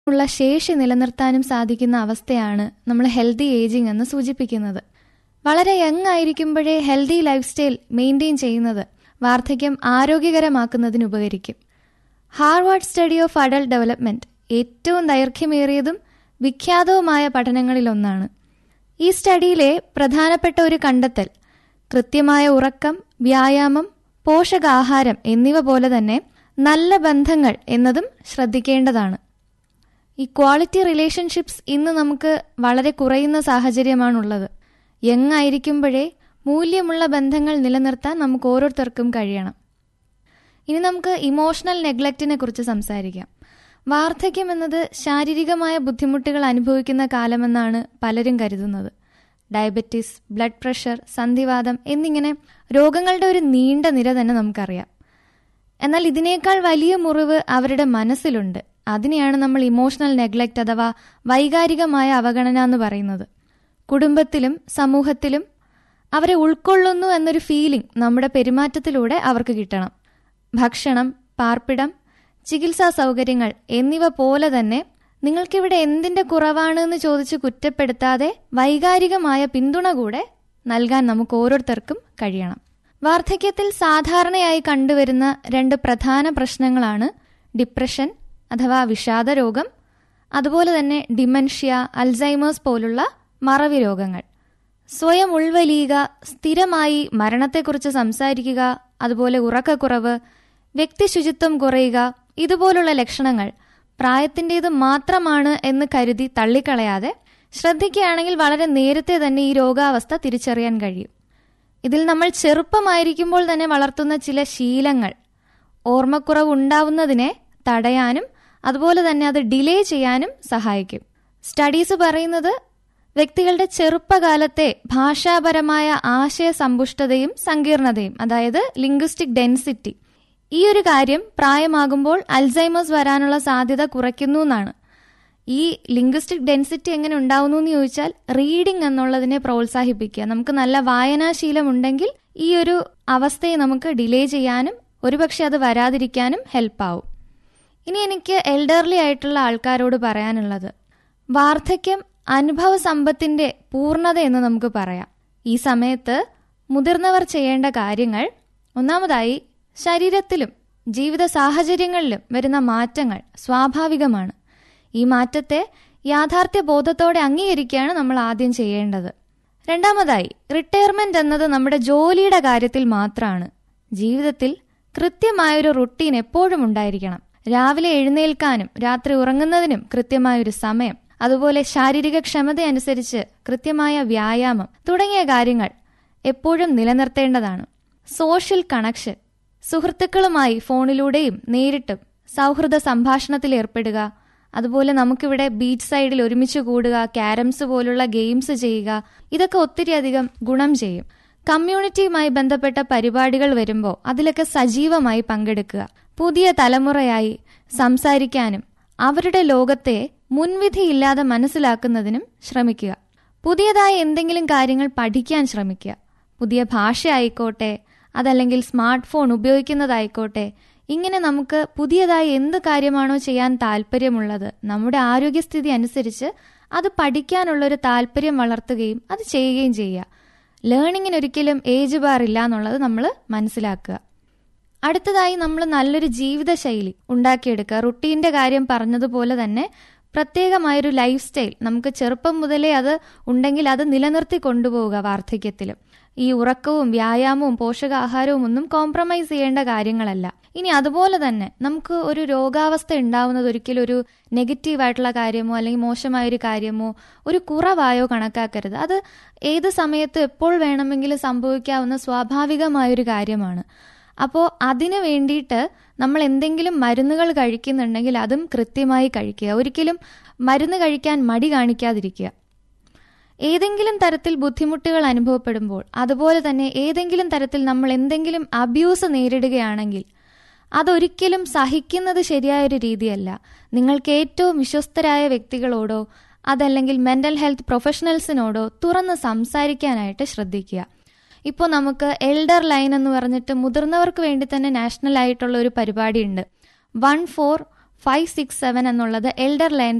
ഉള്ള ശേഷി നിലനിർത്താനും സാധിക്കുന്ന അവസ്ഥയാണ് നമ്മൾ ഹെൽത്തി ഏജിംഗ് എന്ന് സൂചിപ്പിക്കുന്നത് വളരെ യങ് ആയിരിക്കുമ്പോഴേ ഹെൽത്തി ലൈഫ് സ്റ്റൈൽ മെയിൻറ്റെയിൻ ചെയ്യുന്നത് വാർദ്ധക്യം ആരോഗ്യകരമാക്കുന്നതിന് ഉപകരിക്കും Harvard study of adult development ഏറ്റവും ദൈർഘ്യമേറിയതും വിഖ്യാതവുമായ പഠനങ്ങളിലൊന്നാണ് ഈ സ്റ്റഡിയിലെ പ്രധാനപ്പെട്ട ഒരു കണ്ടെത്തൽ കൃത്യമായ ഉറക്കം വ്യായാമം പോഷകാഹാരം എന്നിവ പോലെ തന്നെ നല്ല ബന്ധങ്ങൾ എന്നതും ശ്രദ്ധിക്കേണ്ടതാണ് ഈ ക്വാളിറ്റി റിലേഷൻഷിപ്സ് ഇന്ന് നമുക്ക് വളരെ കുറയുന്ന സാഹചര്യമാണുള്ളത് യങ് ആയിരിക്കുമ്പോഴേ മൂല്യമുള്ള ബന്ധങ്ങൾ നിലനിർത്താൻ നമുക്ക് ഓരോരുത്തർക്കും കഴിയണം ഇനി നമുക്ക് ഇമോഷണൽ നെഗ്ലക്റ്റിനെ കുറിച്ച് സംസാരിക്കാം വാർദ്ധക്യം എന്നത് ശാരീരികമായ ബുദ്ധിമുട്ടുകൾ അനുഭവിക്കുന്ന കാലമെന്നാണ് പലരും കരുതുന്നത് ഡയബറ്റീസ് ബ്ലഡ് പ്രഷർ സന്ധിവാദം എന്നിങ്ങനെ രോഗങ്ങളുടെ ഒരു നീണ്ട നിര തന്നെ നമുക്കറിയാം എന്നാൽ ഇതിനേക്കാൾ വലിയ മുറിവ് അവരുടെ മനസ്സിലുണ്ട് അതിനെയാണ് നമ്മൾ ഇമോഷണൽ നെഗ്ലക്റ്റ് അഥവാ വൈകാരികമായ അവഗണന എന്ന് പറയുന്നത് കുടുംബത്തിലും സമൂഹത്തിലും അവരെ ഉൾക്കൊള്ളുന്നു എന്നൊരു ഫീലിംഗ് നമ്മുടെ പെരുമാറ്റത്തിലൂടെ അവർക്ക് കിട്ടണം ഭക്ഷണം പാർപ്പിടം ചികിത്സാ സൗകര്യങ്ങൾ എന്നിവ പോലെ തന്നെ നിങ്ങൾക്കിവിടെ എന്തിന്റെ കുറവാണ് എന്ന് ചോദിച്ച് കുറ്റപ്പെടുത്താതെ വൈകാരികമായ പിന്തുണ കൂടെ നൽകാൻ നമുക്ക് ഓരോരുത്തർക്കും കഴിയണം വാർദ്ധക്യത്തിൽ സാധാരണയായി കണ്ടുവരുന്ന രണ്ട് പ്രധാന പ്രശ്നങ്ങളാണ് ഡിപ്രഷൻ അഥവാ വിഷാദ രോഗം അതുപോലെ തന്നെ ഡിമെൻഷ്യ അൽസൈമേഴ്സ് പോലുള്ള മറവി രോഗങ്ങൾ സ്വയം ഉൾവലിയുക സ്ഥിരമായി മരണത്തെക്കുറിച്ച് സംസാരിക്കുക അതുപോലെ ഉറക്കക്കുറവ് വ്യക്തിശുചിത്വം കുറയുക ഇതുപോലുള്ള ലക്ഷണങ്ങൾ പ്രായത്തിൻ്റേത് മാത്രമാണ് എന്ന് കരുതി തള്ളിക്കളയാതെ ശ്രദ്ധിക്കുകയാണെങ്കിൽ വളരെ നേരത്തെ തന്നെ ഈ രോഗാവസ്ഥ തിരിച്ചറിയാൻ കഴിയും ഇതിൽ നമ്മൾ ചെറുപ്പമായിരിക്കുമ്പോൾ തന്നെ വളർത്തുന്ന ചില ശീലങ്ങൾ ഓർമ്മക്കുറവ് ഉണ്ടാവുന്നതിനെ തടയാനും അതുപോലെ തന്നെ അത് ഡിലേ ചെയ്യാനും സഹായിക്കും സ്റ്റഡീസ് പറയുന്നത് വ്യക്തികളുടെ ചെറുപ്പകാലത്തെ ഭാഷാപരമായ ആശയ സമ്പുഷ്ടതയും സങ്കീർണതയും അതായത് ലിംഗ്വിസ്റ്റിക് ഡെൻസിറ്റി ഈ ഒരു കാര്യം പ്രായമാകുമ്പോൾ അൽസൈമേഴ്സ് വരാനുള്ള സാധ്യത കുറയ്ക്കുന്നു എന്നാണ് ഈ ലിംഗ്വിസ്റ്റിക് ഡെൻസിറ്റി എങ്ങനെ ഉണ്ടാവുന്നു എന്ന് ചോദിച്ചാൽ റീഡിംഗ് എന്നുള്ളതിനെ പ്രോത്സാഹിപ്പിക്കുക നമുക്ക് നല്ല വായനാശീലം ഉണ്ടെങ്കിൽ ഈ ഒരു അവസ്ഥയെ നമുക്ക് ഡിലേ ചെയ്യാനും ഒരുപക്ഷെ അത് വരാതിരിക്കാനും ഹെൽപ്പ് ആവും ഇനി എനിക്ക് എൽഡർലി ആയിട്ടുള്ള ആൾക്കാരോട് പറയാനുള്ളത് വാർദ്ധക്യം അനുഭവ സമ്പത്തിന്റെ പൂർണ്ണത എന്ന് നമുക്ക് പറയാം ഈ സമയത്ത് മുതിർന്നവർ ചെയ്യേണ്ട കാര്യങ്ങൾ ഒന്നാമതായി ശരീരത്തിലും ജീവിത സാഹചര്യങ്ങളിലും വരുന്ന മാറ്റങ്ങൾ സ്വാഭാവികമാണ് ഈ മാറ്റത്തെ യാഥാർത്ഥ്യ ബോധത്തോടെ അംഗീകരിക്കുകയാണ് നമ്മൾ ആദ്യം ചെയ്യേണ്ടത് രണ്ടാമതായി റിട്ടയർമെന്റ് എന്നത് നമ്മുടെ ജോലിയുടെ കാര്യത്തിൽ മാത്രമാണ് ജീവിതത്തിൽ കൃത്യമായൊരു റുട്ടീൻ എപ്പോഴും ഉണ്ടായിരിക്കണം രാവിലെ എഴുന്നേൽക്കാനും രാത്രി ഉറങ്ങുന്നതിനും കൃത്യമായൊരു സമയം അതുപോലെ ശാരീരിക ക്ഷമത അനുസരിച്ച് കൃത്യമായ വ്യായാമം തുടങ്ങിയ കാര്യങ്ങൾ എപ്പോഴും നിലനിർത്തേണ്ടതാണ് സോഷ്യൽ കണക്ഷൻ സുഹൃത്തുക്കളുമായി ഫോണിലൂടെയും നേരിട്ടും സൗഹൃദ സംഭാഷണത്തിൽ ഏർപ്പെടുക അതുപോലെ നമുക്കിവിടെ ബീച്ച് സൈഡിൽ ഒരുമിച്ച് കൂടുക ക്യാരംസ് പോലുള്ള ഗെയിംസ് ചെയ്യുക ഇതൊക്കെ ഒത്തിരി അധികം ഗുണം ചെയ്യും കമ്മ്യൂണിറ്റിയുമായി ബന്ധപ്പെട്ട പരിപാടികൾ വരുമ്പോൾ അതിലൊക്കെ സജീവമായി പങ്കെടുക്കുക പുതിയ തലമുറയായി സംസാരിക്കാനും അവരുടെ ലോകത്തെ മുൻവിധിയില്ലാതെ മനസ്സിലാക്കുന്നതിനും ശ്രമിക്കുക പുതിയതായി എന്തെങ്കിലും കാര്യങ്ങൾ പഠിക്കാൻ ശ്രമിക്കുക പുതിയ ഭാഷ ആയിക്കോട്ടെ അതല്ലെങ്കിൽ സ്മാർട്ട് ഫോൺ ഉപയോഗിക്കുന്നതായിക്കോട്ടെ ഇങ്ങനെ നമുക്ക് പുതിയതായി എന്ത് കാര്യമാണോ ചെയ്യാൻ താല്പര്യമുള്ളത് നമ്മുടെ ആരോഗ്യസ്ഥിതി അനുസരിച്ച് അത് പഠിക്കാനുള്ളൊരു താല്പര്യം വളർത്തുകയും അത് ചെയ്യുകയും ചെയ്യുക ലേണിങ്ങിന് ഒരിക്കലും ഏജ് ബാർ ഇല്ല എന്നുള്ളത് നമ്മൾ മനസ്സിലാക്കുക അടുത്തതായി നമ്മൾ നല്ലൊരു ജീവിതശൈലി ഉണ്ടാക്കിയെടുക്കുക റുട്ടീൻ്റെ കാര്യം പറഞ്ഞതുപോലെ തന്നെ പ്രത്യേകമായൊരു ലൈഫ് സ്റ്റൈൽ നമുക്ക് ചെറുപ്പം മുതലേ അത് ഉണ്ടെങ്കിൽ അത് നിലനിർത്തി കൊണ്ടുപോവുക വാർദ്ധക്യത്തിലും ഈ ഉറക്കവും വ്യായാമവും പോഷകാഹാരവും ഒന്നും കോംപ്രമൈസ് ചെയ്യേണ്ട കാര്യങ്ങളല്ല ഇനി അതുപോലെ തന്നെ നമുക്ക് ഒരു രോഗാവസ്ഥ ഉണ്ടാവുന്നത് ഒരിക്കലും ഒരു നെഗറ്റീവായിട്ടുള്ള കാര്യമോ അല്ലെങ്കിൽ മോശമായ ഒരു കാര്യമോ ഒരു കുറവായോ കണക്കാക്കരുത് അത് ഏത് സമയത്ത് എപ്പോൾ വേണമെങ്കിലും സംഭവിക്കാവുന്ന സ്വാഭാവികമായൊരു കാര്യമാണ് അപ്പോൾ അതിനു വേണ്ടിയിട്ട് നമ്മൾ എന്തെങ്കിലും മരുന്നുകൾ കഴിക്കുന്നുണ്ടെങ്കിൽ അതും കൃത്യമായി കഴിക്കുക ഒരിക്കലും മരുന്ന് കഴിക്കാൻ മടി കാണിക്കാതിരിക്കുക ഏതെങ്കിലും തരത്തിൽ ബുദ്ധിമുട്ടുകൾ അനുഭവപ്പെടുമ്പോൾ അതുപോലെ തന്നെ ഏതെങ്കിലും തരത്തിൽ നമ്മൾ എന്തെങ്കിലും അബ്യൂസ് നേരിടുകയാണെങ്കിൽ അതൊരിക്കലും സഹിക്കുന്നത് ശരിയായൊരു രീതിയല്ല നിങ്ങൾക്ക് ഏറ്റവും വിശ്വസ്തരായ വ്യക്തികളോടോ അതല്ലെങ്കിൽ മെന്റൽ ഹെൽത്ത് പ്രൊഫഷണൽസിനോടോ തുറന്ന് സംസാരിക്കാനായിട്ട് ശ്രദ്ധിക്കുക ഇപ്പോൾ നമുക്ക് എൽഡർ ലൈൻ എന്ന് പറഞ്ഞിട്ട് മുതിർന്നവർക്ക് വേണ്ടി തന്നെ നാഷണൽ ആയിട്ടുള്ള ഒരു പരിപാടിയുണ്ട് one four five six seven എന്നുള്ളത് എൽഡർ ലൈൻ